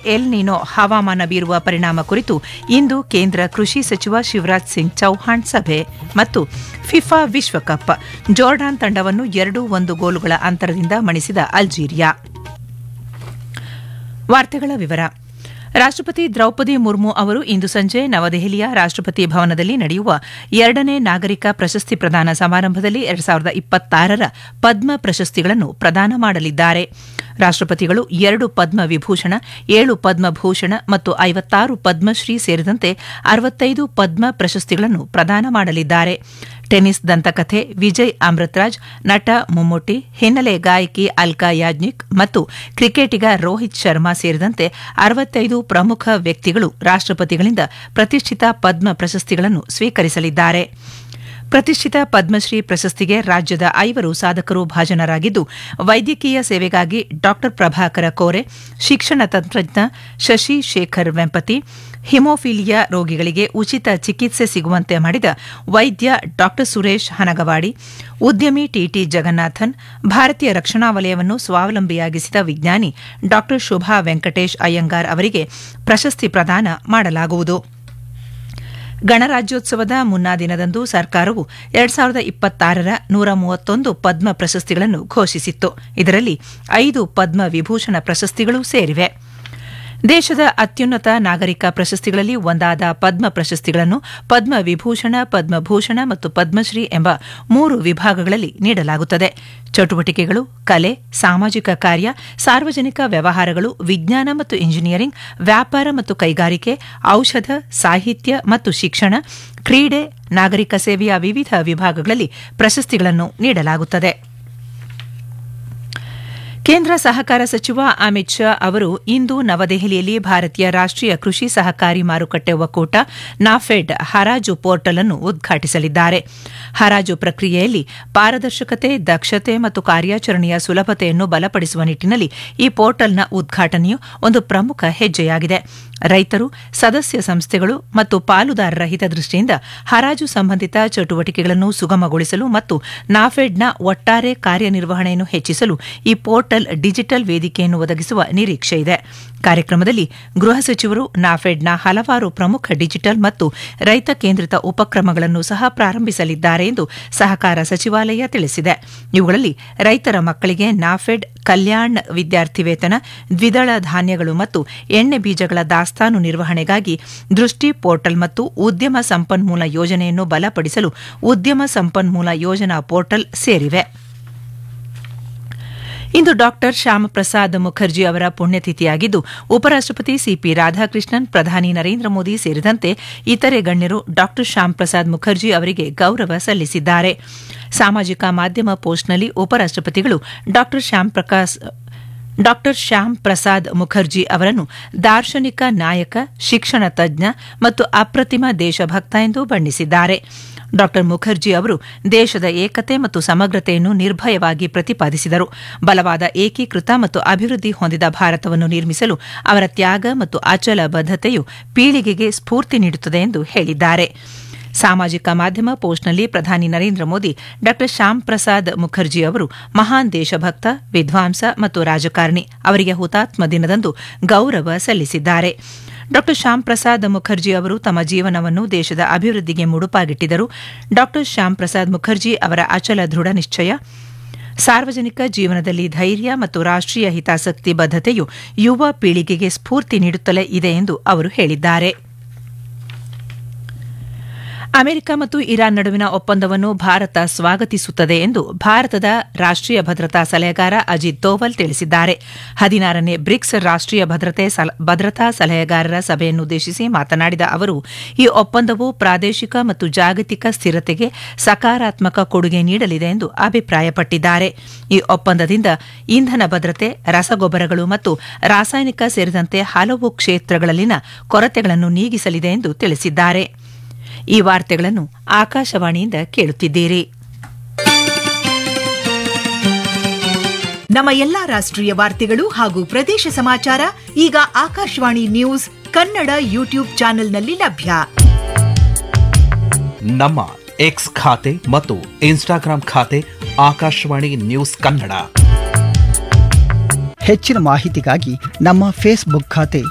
L ನಿನೋ ಹವಾಮಾನ ಬೀರುವ ಪರಿಣಾಮ ಕುರಿತು ಇಂದು ಕೇಂದ್ರ ಕೃಷಿ ಸಚಿವ ಶಿವರಾಜ್ ಸಿಂಗ್ ಚೌಹಾಣ್ ಸಭೆ ಮತ್ತು ಫಿಫಾ ವಿಶ್ವಕಪ್ ಜೋರ್ಡಾನ್ ತಂಡವನ್ನು ಎರಡು ಒಂದು ಗೋಲುಗಳ ಅಂತರದಿಂದ ಮಣಿಸಿದ ಅಲ್ಜೀರಿಯಾ ವಾರ್ತೆಗಳ ವಿವರ ರಾಷ್ಟ್ರಪತಿ ದ್ರೌಪದಿ ಮುರ್ಮು ಅವರು ಇಂದು ಸಂಜೆ ನವದೆಹಲಿಯ ರಾಷ್ಟ್ರಪತಿ ಭವನದಲ್ಲಿ ನಡೆಯುವ ಎರಡನೇ ನಾಗರಿಕ ಪ್ರಶಸ್ತಿ ಪ್ರದಾನ ಸಮಾರಂಭದಲ್ಲಿ ಎರಡ್ ಸಾವಿರದ ಇಪ್ಪತ್ತಾರರ ಪದ್ಮ ಪ್ರಶಸ್ತಿಗಳನ್ನು ಪ್ರದಾನ ಮಾಡಲಿದ್ದಾರೆ ರಾಷ್ಟ್ರಪತಿಗಳು ಎರಡು ಪದ್ಮ ವಿಭೂಷಣ ಏಳು ಪದ್ಮಭೂಷಣ ಮತ್ತು ಐವತ್ತಾರು ಪದ್ಮಶ್ರೀ ಸೇರಿದಂತೆ ಅರವತ್ತೈದು ಪದ್ಮ ಪ್ರಶಸ್ತಿಗಳನ್ನು ಪ್ರದಾನ ಮಾಡಲಿದ್ದಾರೆ ಟೆನ್ನಿಸ್ ದಂತಕಥೆ ವಿಜಯ್ ಅಮೃತರಾಜ್ ನಟ ಮಮ್ಮೂಟಿ ಹಿನ್ನೆಲೆ ಗಾಯಕಿ ಅಲ್ಕಾ ಯಾಜ್ನಿಕ್ ಮತ್ತು ಕ್ರಿಕೆಟಿಗ ರೋಹಿತ್ ಶರ್ಮಾ ಸೇರಿದಂತೆ ಅರವತ್ತೈದು ಪ್ರಮುಖ ವ್ಯಕ್ತಿಗಳು ರಾಷ್ಟ್ರಪತಿಗಳಿಂದ ಪ್ರತಿಷ್ಠಿತ ಪದ್ಮ ಪ್ರಶಸ್ತಿಗಳನ್ನು ಸ್ವೀಕರಿಸಲಿದ್ದಾರೆ ಪ್ರತಿಷ್ಠಿತ ಪದ್ಮಶ್ರೀ ಪ್ರಶಸ್ತಿಗೆ ರಾಜ್ಯದ ಐವರು ಸಾಧಕರು ಭಾಜನರಾಗಿದ್ದು ವೈದ್ಯಕೀಯ ಸೇವೆಗಾಗಿ ಡಾ ಪ್ರಭಾಕರ ಕೋರೆ ಶಿಕ್ಷಣ ತಂತ್ರಜ್ಞ ಶಶಿ ಶೇಖರ್ ವೆಂಪತಿ ಹಿಮೋಫಿಲಿಯಾ ರೋಗಿಗಳಿಗೆ ಉಚಿತ ಚಿಕಿತ್ಸೆ ಸಿಗುವಂತೆ ಮಾಡಿದ ವೈದ್ಯ ಡಾ ಸುರೇಶ್ ಹನಗವಾಡಿ ಉದ್ಯಮಿ ಟಿಟಿ ಜಗನ್ನಾಥನ್ ಭಾರತೀಯ ರಕ್ಷಣಾ ವಲಯವನ್ನು ಸ್ವಾವಲಂಬಿಯಾಗಿಸಿದ ವಿಜ್ಞಾನಿ ಡಾ ಶುಭಾ ವೆಂಕಟೇಶ್ ಅಯ್ಯಂಗಾರ್ ಅವರಿಗೆ ಪ್ರಶಸ್ತಿ ಪ್ರದಾನ ಮಾಡಲಾಗುವುದು ಗಣರಾಜ್ಯೋತ್ಸವದ ಮುನ್ನಾ ದಿನದಂದು ಸರ್ಕಾರವು ಎರಡ್ ಸಾವಿರದ ಇಪ್ಪತ್ತಾರರ ನೂರ ಮೂವತ್ತೊಂದು ಪದ್ಮ ಪ್ರಶಸ್ತಿಗಳನ್ನು ಘೋಷಿಸಿತ್ತು ಇದರಲ್ಲಿ ಐದು ಪದ್ಮ ವಿಭೂಷಣ ಪ್ರಶಸ್ತಿಗಳು ಸೇರಿವೆ ದೇಶದ ಅತ್ಯುನ್ನತ ನಾಗರಿಕ ಪ್ರಶಸ್ತಿಗಳಲ್ಲಿ ಒಂದಾದ ಪದ್ಮ ಪ್ರಶಸ್ತಿಗಳನ್ನು ಪದ್ಮ ವಿಭೂಷಣ ಪದ್ಮಭೂಷಣ ಮತ್ತು ಪದ್ಮಶ್ರೀ ಎಂಬ ಮೂರು ವಿಭಾಗಗಳಲ್ಲಿ ನೀಡಲಾಗುತ್ತದೆ ಚಟುವಟಿಕೆಗಳು ಕಲೆ ಸಾಮಾಜಿಕ ಕಾರ್ಯ ಸಾರ್ವಜನಿಕ ವ್ಯವಹಾರಗಳು ವಿಜ್ಞಾನ ಮತ್ತು ಇಂಜಿನಿಯರಿಂಗ್ ವ್ಯಾಪಾರ ಮತ್ತು ಕೈಗಾರಿಕೆ ಔಷಧ ಸಾಹಿತ್ಯ ಮತ್ತು ಶಿಕ್ಷಣ ಕ್ರೀಡೆ ನಾಗರಿಕ ಸೇವೆಯ ವಿವಿಧ ವಿಭಾಗಗಳಲ್ಲಿ ಪ್ರಶಸ್ತಿಗಳನ್ನು ನೀಡಲಾಗುತ್ತದೆ ಕೇಂದ್ರ ಸಹಕಾರ ಸಚಿವ ಅಮಿತ್ ಶಾ ಅವರು ಇಂದು ನವದೆಹಲಿಯಲ್ಲಿ ಭಾರತೀಯ ರಾಷ್ಟೀಯ ಕೃಷಿ ಸಹಕಾರಿ ಮಾರುಕಟ್ಟೆ ಒಕ್ಕೂಟ ನಾಫೆಡ್ ಹರಾಜು ಪೋರ್ಟಲ್ ಅನ್ನು ಉದ್ಘಾಟಿಸಲಿದ್ದಾರೆ ಹರಾಜು ಪ್ರಕ್ರಿಯೆಯಲ್ಲಿ ಪಾರದರ್ಶಕತೆ ದಕ್ಷತೆ ಮತ್ತು ಕಾರ್ಯಾಚರಣೆಯ ಸುಲಭತೆಯನ್ನು ಬಲಪಡಿಸುವ ನಿಟ್ಟಿನಲ್ಲಿ ಈ ಪೋರ್ಟಲ್ನ ಉದ್ಘಾಟನೆಯು ಒಂದು ಪ್ರಮುಖ ಹೆಜ್ಜೆಯಾಗಿದೆ ರೈತರು ಸದಸ್ಯ ಸಂಸ್ಥೆಗಳು ಮತ್ತು ಪಾಲುದಾರರ ಹಿತದೃಷ್ಟಿಯಿಂದ ಹರಾಜು ಸಂಬಂಧಿತ ಚಟುವಟಿಕೆಗಳನ್ನು ಸುಗಮಗೊಳಿಸಲು ಮತ್ತು ನಾಫೆಡ್ನ ಒಟ್ಟಾರೆ ಕಾರ್ಯನಿರ್ವಹಣೆಯನ್ನು ಹೆಚ್ಚಿಸಲು ಈ ಪೋರ್ಟಲ್ ಡಿಜಿಟಲ್ ವೇದಿಕೆಯನ್ನು ಒದಗಿಸುವ ನಿರೀಕ್ಷೆ ಇದೆ ಕಾರ್ಯಕ್ರಮದಲ್ಲಿ ಗೃಹ ಸಚಿವರು ನಾಫೆಡ್ನ ಹಲವಾರು ಪ್ರಮುಖ ಡಿಜಿಟಲ್ ಮತ್ತು ರೈತ ಕೇಂದ್ರಿತ ಉಪಕ್ರಮಗಳನ್ನು ಸಹ ಪ್ರಾರಂಭಿಸಲಿದ್ದಾರೆ ಎಂದು ಸಹಕಾರ ಸಚಿವಾಲಯ ತಿಳಿಸಿದೆ ಇವುಗಳಲ್ಲಿ ರೈತರ ಮಕ್ಕಳಿಗೆ ನಾಫೆಡ್ ಕಲ್ಯಾಣ್ ವಿದ್ಯಾರ್ಥಿ ವೇತನ ದ್ವಿದಳ ಧಾನ್ಯಗಳು ಮತ್ತು ಎಣ್ಣೆ ಬೀಜಗಳ ದಾಸ್ತಾನು ನಿರ್ವಹಣೆಗಾಗಿ ದೃಷ್ಟಿ ಪೋರ್ಟಲ್ ಮತ್ತು ಉದ್ಯಮ ಸಂಪನ್ಮೂಲ ಯೋಜನೆಯನ್ನು ಬಲಪಡಿಸಲು ಉದ್ಯಮ ಸಂಪನ್ಮೂಲ ಯೋಜನಾ ಪೋರ್ಟಲ್ ಸೇರಿವೆ ಇಂದು ಡಾಕ್ಟರ್ ಶ್ಯಾಮಪ್ರಸಾದ್ ಮುಖರ್ಜಿ ಅವರ ಪುಣ್ಯತಿಥಿಯಾಗಿದ್ದು ಉಪರಾಷ್ಟಪತಿ ಸಿಪಿ ರಾಧಾಕೃಷ್ಣನ್ ಪ್ರಧಾನಿ ನರೇಂದ್ರ ಮೋದಿ ಸೇರಿದಂತೆ ಇತರೆ ಗಣ್ಯರು ಡಾಕ್ಟರ್ ಶ್ಯಾಮಪ್ರಸಾದ್ ಮುಖರ್ಜಿ ಅವರಿಗೆ ಗೌರವ ಸಲ್ಲಿಸಿದ್ದಾರೆ ಸಾಮಾಜಿಕ ಮಾಧ್ಯಮ ಪೋಸ್ಟ್ನಲ್ಲಿ ಉಪರಾಷ್ಟಪತಿಗಳು ಡಾಕ್ಟರ್ ಶ್ಯಾಮ್ ಡಾಕ್ಟರ್ ಶ್ಯಾಮ್ ಪ್ರಸಾದ್ ಮುಖರ್ಜಿ ಅವರನ್ನು ದಾರ್ಶನಿಕ ನಾಯಕ ಶಿಕ್ಷಣ ತಜ್ಞ ಮತ್ತು ಅಪ್ರತಿಮ ದೇಶಭಕ್ತ ಎಂದು ಬಣ್ಣಿಸಿದ್ದಾರೆ ಡಾ ಮುಖರ್ಜಿ ಅವರು ದೇಶದ ಏಕತೆ ಮತ್ತು ಸಮಗ್ರತೆಯನ್ನು ನಿರ್ಭಯವಾಗಿ ಪ್ರತಿಪಾದಿಸಿದರು ಬಲವಾದ ಏಕೀಕೃತ ಮತ್ತು ಅಭಿವೃದ್ಧಿ ಹೊಂದಿದ ಭಾರತವನ್ನು ನಿರ್ಮಿಸಲು ಅವರ ತ್ಯಾಗ ಮತ್ತು ಅಚಲ ಬದ್ಧತೆಯು ಪೀಳಿಗೆಗೆ ಸ್ಫೂರ್ತಿ ನೀಡುತ್ತದೆ ಎಂದು ಹೇಳಿದ್ದಾರೆ ಸಾಮಾಜಿಕ ಮಾಧ್ಯಮ ಪೋಸ್ಟ್ನಲ್ಲಿ ಪ್ರಧಾನಿ ನರೇಂದ್ರ ಮೋದಿ ಡಾ ಶ್ಯಾಮ್ ಪ್ರಸಾದ್ ಮುಖರ್ಜಿ ಅವರು ಮಹಾನ್ ದೇಶಭಕ್ತ ವಿದ್ವಾಂಸ ಮತ್ತು ರಾಜಕಾರಣಿ ಅವರಿಗೆ ಹುತಾತ್ಮ ದಿನದಂದು ಗೌರವ ಸಲ್ಲಿಸಿದ್ದಾರೆ ಡಾ ಶ್ಯಾಮ್ ಪ್ರಸಾದ್ ಮುಖರ್ಜಿ ಅವರು ತಮ್ಮ ಜೀವನವನ್ನು ದೇಶದ ಅಭಿವೃದ್ಧಿಗೆ ಮುಡುಪಾಗಿಟ್ಟಿದ್ದರು ಡಾ ಶ್ಯಾಮ್ ಪ್ರಸಾದ್ ಮುಖರ್ಜಿ ಅವರ ಅಚಲ ದೃಢ ನಿಶ್ಚಯ ಸಾರ್ವಜನಿಕ ಜೀವನದಲ್ಲಿ ಧೈರ್ಯ ಮತ್ತು ರಾಷ್ಟೀಯ ಹಿತಾಸಕ್ತಿ ಬದ್ಧತೆಯು ಯುವ ಪೀಳಿಗೆಗೆ ಸ್ಫೂರ್ತಿ ನೀಡುತ್ತಲೇ ಇದೆ ಎಂದು ಅವರು ಹೇಳಿದ್ದಾರೆ ಅಮೆರಿಕ ಮತ್ತು ಇರಾನ್ ನಡುವಿನ ಒಪ್ಪಂದವನ್ನು ಭಾರತ ಸ್ವಾಗತಿಸುತ್ತದೆ ಎಂದು ಭಾರತದ ರಾಷ್ಟೀಯ ಭದ್ರತಾ ಸಲಹೆಗಾರ ಅಜಿತ್ ದೋವಲ್ ತಿಳಿಸಿದ್ದಾರೆ ಹದಿನಾರನೇ ಬ್ರಿಕ್ಸ್ ರಾಷ್ಟೀಯ ಭದ್ರತಾ ಸಲಹೆಗಾರರ ಸಭೆಯನ್ನುದ್ದೇಶಿಸಿ ಮಾತನಾಡಿದ ಅವರು ಈ ಒಪ್ಪಂದವು ಪ್ರಾದೇಶಿಕ ಮತ್ತು ಜಾಗತಿಕ ಸ್ಥಿರತೆಗೆ ಸಕಾರಾತ್ಮಕ ಕೊಡುಗೆ ನೀಡಲಿದೆ ಎಂದು ಅಭಿಪ್ರಾಯಪಟ್ಟಿದ್ದಾರೆ ಈ ಒಪ್ಪಂದದಿಂದ ಇಂಧನ ಭದ್ರತೆ ರಸಗೊಬ್ಬರಗಳು ಮತ್ತು ರಾಸಾಯನಿಕ ಸೇರಿದಂತೆ ಹಲವು ಕ್ಷೇತ್ರಗಳಲ್ಲಿನ ಕೊರತೆಗಳನ್ನು ನೀಗಿಸಲಿದೆ ಎಂದು ತಿಳಿಸಿದ್ದಾರೆ ಈ ವಾರ್ತೆಗಳನ್ನು ಆಕಾಶವಾಣಿಯಿಂದ ಕೇಳುತ್ತಿದ್ದೀರಿ ನಮ್ಮ ಎಲ್ಲಾ ರಾಷ್ಟ್ರೀಯ ವಾರ್ತೆಗಳು ಹಾಗೂ ಪ್ರದೇಶ ಸಮಾಚಾರ ಈಗ ಆಕಾಶವಾಣಿ ನ್ಯೂಸ್ ಕನ್ನಡ ಯೂಟ್ಯೂಬ್ ಚಾನೆಲ್ನಲ್ಲಿ ಲಭ್ಯ ನಮ್ಮ ಎಕ್ಸ್ ಖಾತೆ ಮತ್ತು ಇನ್ಸ್ಟಾಗ್ರಾಂ ಖಾತೆ ಆಕಾಶವಾಣಿ ನ್ಯೂಸ್ ಕನ್ನಡ ಹೆಚ್ಚಿನ ಮಾಹಿತಿಗಾಗಿ ನಮ್ಮ ಫೇಸ್ಬುಕ್ ಖಾತೆ